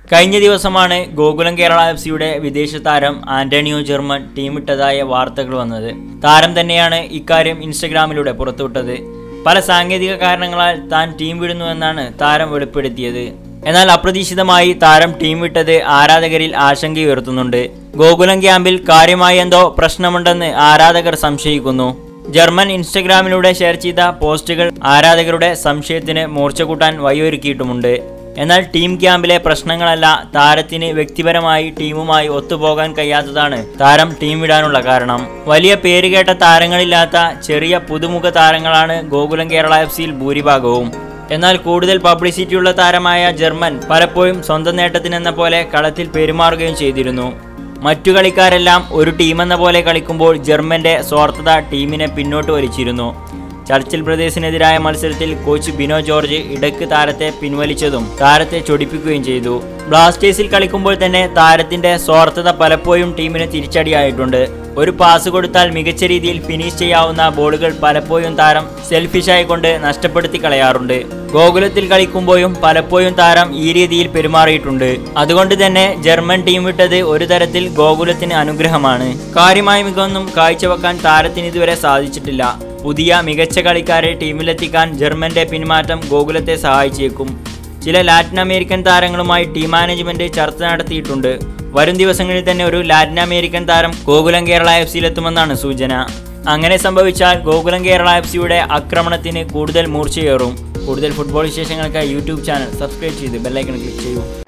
കഴിഞ്ഞ ദിവസമാണ് ഗോകുലം കേരള എഫ് സിയുടെ വിദേശ താരം ആന്റണിയോ ജർമ്മൻ ടീം വിട്ടതായ വാർത്തകൾ വന്നത് താരം തന്നെയാണ് ഇക്കാര്യം ഇൻസ്റ്റഗ്രാമിലൂടെ പുറത്തുവിട്ടത് പല സാങ്കേതിക കാരണങ്ങളാൽ താൻ ടീം വിടുന്നുവെന്നാണ് താരം വെളിപ്പെടുത്തിയത് എന്നാൽ അപ്രതീക്ഷിതമായി താരം ടീം വിട്ടത് ആരാധകരിൽ ആശങ്കയുയർത്തുന്നുണ്ട് ഗോകുലം ക്യാമ്പിൽ കാര്യമായി എന്തോ പ്രശ്നമുണ്ടെന്ന് ആരാധകർ സംശയിക്കുന്നു ജർമ്മൻ ഇൻസ്റ്റഗ്രാമിലൂടെ ഷെയർ ചെയ്ത പോസ്റ്റുകൾ ആരാധകരുടെ സംശയത്തിന് മൂർച്ച കൂട്ടാൻ വഴിയൊരുക്കിയിട്ടുമുണ്ട് എന്നാൽ ടീം ക്യാമ്പിലെ പ്രശ്നങ്ങളല്ല താരത്തിന് വ്യക്തിപരമായി ടീമുമായി ഒത്തുപോകാൻ കഴിയാത്തതാണ് താരം ടീം വിടാനുള്ള കാരണം വലിയ പേരുകേട്ട താരങ്ങളില്ലാത്ത ചെറിയ പുതുമുഖ താരങ്ങളാണ് ഗോകുലം കേരള എഫ് സിയിൽ ഭൂരിഭാഗവും എന്നാൽ കൂടുതൽ പബ്ലിസിറ്റിയുള്ള താരമായ ജർമ്മൻ പലപ്പോഴും സ്വന്തം നേട്ടത്തിനെന്ന പോലെ കളത്തിൽ പെരുമാറുകയും ചെയ്തിരുന്നു മറ്റു കളിക്കാരെല്ലാം ഒരു ടീമെന്ന പോലെ കളിക്കുമ്പോൾ ജർമ്മന്റെ സ്വാർത്ഥത ടീമിനെ പിന്നോട്ട് വലിച്ചിരുന്നു ചർച്ചിൽ ബ്രദേഴ്സിനെതിരായ മത്സരത്തിൽ കോച്ച് ബിനോ ജോർജ് ഇടക്ക് താരത്തെ പിൻവലിച്ചതും താരത്തെ ചൊടിപ്പിക്കുകയും ചെയ്തു ബ്ലാസ്റ്റേഴ്സിൽ കളിക്കുമ്പോൾ തന്നെ താരത്തിന്റെ സ്വാർത്ഥത പലപ്പോഴും ടീമിന് തിരിച്ചടിയായിട്ടുണ്ട് ഒരു പാസ് കൊടുത്താൽ മികച്ച രീതിയിൽ ഫിനിഷ് ചെയ്യാവുന്ന ബോളുകൾ പലപ്പോഴും താരം സെൽഫിഷായി കൊണ്ട് നഷ്ടപ്പെടുത്തി കളയാറുണ്ട് ഗോകുലത്തിൽ കളിക്കുമ്പോഴും പലപ്പോഴും താരം ഈ രീതിയിൽ പെരുമാറിയിട്ടുണ്ട് അതുകൊണ്ട് തന്നെ ജർമ്മൻ ടീം വിട്ടത് ഒരു തരത്തിൽ ഗോകുലത്തിന് അനുഗ്രഹമാണ് കാര്യമായ മികവൊന്നും കാഴ്ചവെക്കാൻ താരത്തിന് ഇതുവരെ സാധിച്ചിട്ടില്ല പുതിയ മികച്ച കളിക്കാരെ ടീമിലെത്തിക്കാൻ ജർമ്മന്റെ പിന്മാറ്റം ഗോകുലത്തെ സഹായിച്ചേക്കും ചില ലാറ്റിൻ അമേരിക്കൻ താരങ്ങളുമായി ടീം മാനേജ്മെന്റ് ചർച്ച നടത്തിയിട്ടുണ്ട് വരും ദിവസങ്ങളിൽ തന്നെ ഒരു ലാറ്റിൻ അമേരിക്കൻ താരം ഗോകുലം കേരള എഫ് സിയിലെത്തുമെന്നാണ് സൂചന അങ്ങനെ സംഭവിച്ചാൽ ഗോകുലം കേരള എഫ് സിയുടെ ആക്രമണത്തിന് കൂടുതൽ മൂർച്ചയേറും കൂടുതൽ ഫുട്ബോൾ വിശേഷങ്ങൾക്കായി യൂട്യൂബ് ചാനൽ സബ്സ്ക്രൈബ് ചെയ്ത് ബെല്ലൈക്കൺ ക്ലിക്ക് ചെയ്യൂ